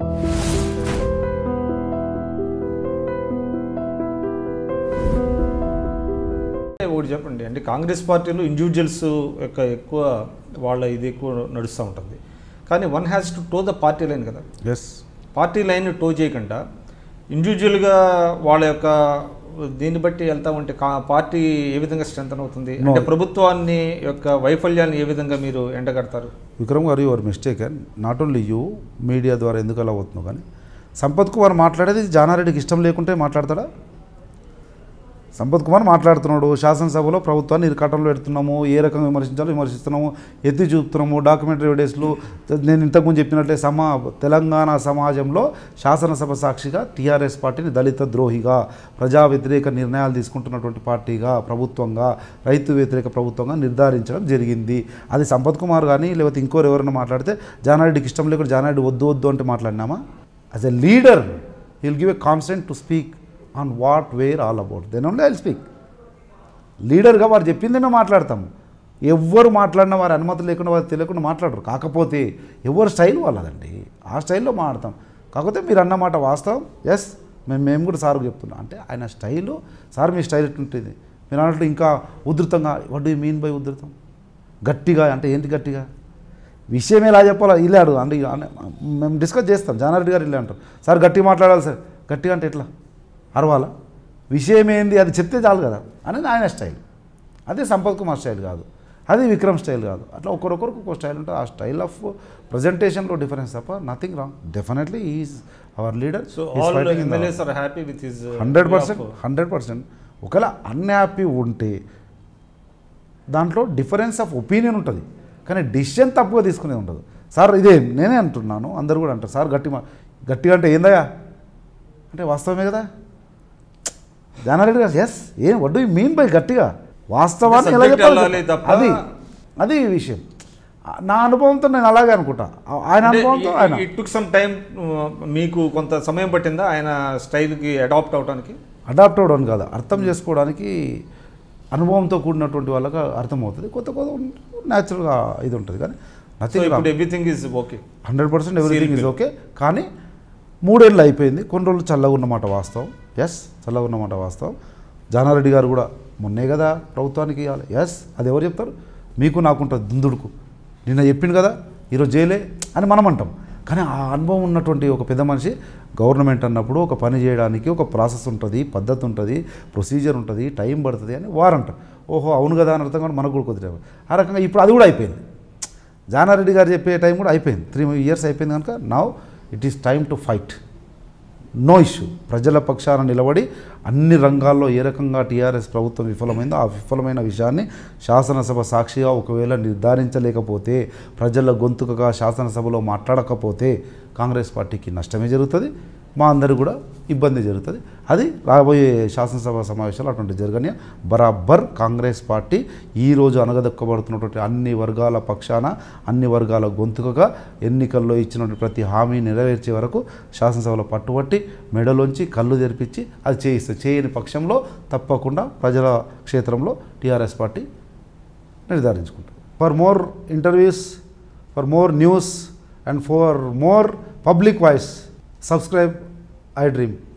ఒకటి చెప్పండి అంటే కాంగ్రెస్ పార్టీలో ఇండివిజువల్స్ యొక్క ఎక్కువ వాళ్ళ ఇది ఎక్కువ నడుస్తూ ఉంటుంది కానీ one has to toe the party line కదా ఎస్ పార్టీ లైన్ టో చేయకుండా ఇండివిజువల్గా వాళ్ళ యొక్క దీన్ని బట్టి వెళ్తా ఉంటే కా- పార్టీ ఏ విధంగా స్ట్రెంగ్ అవుతుంది No. అంటే ప్రభుత్వాన్ని యొక్క వైఫల్యాన్ని ఏ విధంగా మీరు ఎండగడతారు Vikram garu your mistake and not only you media ద్వారా ఎందుకు అలా అవుతున్నావు కానీ సంపత్ కుమార్ మాట్లాడేది జానారెడ్డికి ఇష్టం లేకుంటే మాట్లాడతాడా సంపత్ కుమార్ మాట్లాడుతున్నాడు శాసనసభలో ప్రభుత్వాన్ని ఇరకాటంలో పెడుతున్నాము ఏ రకంగా విమర్శించాలో విమర్శిస్తున్నాము ఎత్తి చూపుతున్నాము డాక్యుమెంటరీ ఎవిడెన్స్లు నేను ఇంతకుముందు చెప్పినట్లే సమా తెలంగాణ సమాజంలో శాసనసభ సాక్షిగా టీఆర్ఎస్ పార్టీని దళిత ద్రోహిగా ప్రజా వ్యతిరేక నిర్ణయాలు తీసుకుంటున్నటువంటి పార్టీగా ప్రభుత్వంగా రైతు వ్యతిరేక ప్రభుత్వంగా నిర్ధారించడం జరిగింది అది సంపత్ కుమార్ కానీ లేకపోతే ఇంకోరు ఎవరైనా మాట్లాడితే జానారెడ్డికి ఇష్టం లేకుండా జానారెడ్డి వద్దు వద్దు అంటే మాట్లాడినామా as a leader will give a consent to speak on what were all about then only I speak లీడర్గా వారు చెప్పిందే మేము మాట్లాడతాము ఎవ్వరు మాట్లాడినా వారి అనుమతి లేకుండా వారు తెలియకుండా మాట్లాడరు కాకపోతే ఎవరు స్టైల్ వాళ్ళదండి ఆ స్టైల్లో మాట్లాడతాం కాకపోతే మీరు అన్నమాట వాస్తవం ఎస్ మేము మేము కూడా సార్కి చెప్తున్నాం అంటే ఆయన స్టైలు సార్ మీ స్టైల్ ఎట్లుంటుంది మీరు అన్నట్లు ఇంకా ఉధృతంగా వడ్ యూ మీన్ బై ఉధృతం గట్టిగా అంటే ఏంటి గట్టిగా విషయం ఎలా చెప్పాలో ఇల్లాడు అంటే అన్న- మేము డిస్కస్ చేస్తాం జానారెడ్డి గారు ఇల్లే అంటారు సార్ గట్టిగా మాట్లాడాలి సార్ గట్టిగా అంటే ఎట్లా అరవాలా విషయం ఏంది అది చెప్తే చాలు కదా అనేది ఆయన స్టైల్ అదే సంపత్ కుమార్ స్టైల్ కాదు అది విక్రమ్ స్టైల్ కాదు అట్లా ఒకరొకరికి ఒక్కో స్టైల్ ఉంటుంది ఆ స్టైల్ ఆఫ్ ప్రజెంటేషన్లో డిఫరెన్స్ తప్ప nothing wrong definitely is our leader so all MLAs are happy with his hundred percent hundred percent ఒకవేళ అన్హ్యాపీ ఉంటే దాంట్లో డిఫరెన్స్ ఆఫ్ ఒపీనియన్ ఉంటుంది కానీ డిసిషన్ తప్పుగా తీసుకునేది ఉండదు సార్ ఇదే నేనే అంటున్నాను అందరు కూడా అంటారు సార్ గట్టి మా- గట్టిగా అంటే ఏందయ్యా అంటే వాస్తవమే కదా జానారెడ్డి గారు ఎస్ ఏం వడ్ యూ మీన్ బై గట్టిగా వాస్తవాన్ని ఎలా Subject చెప్పాలి వెళ్ళాలి తప్ప- అది అది ఈ విషయం నా అనుభవంతో నేను అలాగే అనుకుంటా ఆయన అనుభవంతో ఆయన ఇట్ టుక్ సమ్ టైం మీకు కొంత సమయం పట్టిందా ఆయన స్టైల్కి అడాప్ట్ అవడానికి అడాప్ట్ అవ్వడం కాదు అర్థం చేసుకోవడానికి అనుభవంతో కూడినటువంటి వాళ్ళకి అర్థమవుతుంది కొత్త కొత్త న్యాచురల్గా ఇది ఉంటుంది కానీ సో నథింగ్ ఇప్పుడు everything is okay hundred percent everything Seal is okay కానీ మూడేళ్ళు అయిపోయింది కొన్ని రోజులు చల్లగా ఉన్నమాట వాస్తవం ఎస్ చల్లగా ఉన్నమాట వాస్తవం జానారెడ్డి గారు కూడా మొన్నే కదా ప్రభుత్వానికి ఇవ్వాలి ఎస్ అది ఎవరు చెప్తారు మీకు నాకుంటుంది దుందుడుకు నిన్న చెప్పిండు కదా ఈరోజు జైలే అని మనం అంటాం కానీ ఆ అనుభవం ఉన్నటువంటి ఒక పెద్ద మనిషి గవర్నమెంట్ అన్నప్పుడు ఒక పని చేయడానికి ఒక ప్రాసెస్ ఉంటుంది పద్ధతి ఉంటుంది ప్రొసీజర్ ఉంటుంది టైం పడుతుంది అని వారు అంటారు ఓహో అవును కదా అని అర్థం కూడా మనకు కూడా కుదిరే ఆ రకంగా ఇప్పుడు అది కూడా అయిపోయింది జానారెడ్డి గారు చెప్పే టైం కూడా అయిపోయింది త్రీ ఇయర్స్ అయిపోయింది కనుక now it is time to fight no issue ప్రజల పక్షాన నిలబడి అన్ని రంగాల్లో ఏ రకంగా టీఆర్ఎస్ ప్రభుత్వం విఫలమైందో ఆ విఫలమైన విషయాన్ని శాసనసభ సాక్షిగా ఒకవేళ నిర్ధారించలేకపోతే ప్రజల గొంతుకగా శాసనసభలో మాట్లాడకపోతే కాంగ్రెస్ పార్టీకి నష్టమే జరుగుతుంది మా అందరికి కూడా ఇబ్బంది జరుగుతుంది అది రాబోయే శాసనసభ సమావేశాలు అటువంటి జరగని బరాబర్ కాంగ్రెస్ పార్టీ ఈరోజు అనగదొక్కబడుతున్నటువంటి అన్ని వర్గాల పక్షాన అన్ని వర్గాల గొంతుకగా ఎన్నికల్లో ఇచ్చినటువంటి ప్రతి హామీ నెరవేర్చే వరకు శాసనసభలో పట్టుబట్టి మెడలోంచి కళ్ళు తెరిపించి అది చేయిస్తుంది చేయని పక్షంలో తప్పకుండా ప్రజల క్షేత్రంలో టీఆర్ఎస్ పార్టీ నిర్ధారించుకుంటుంది for more interviews for more news and for more public voice subscribe I dream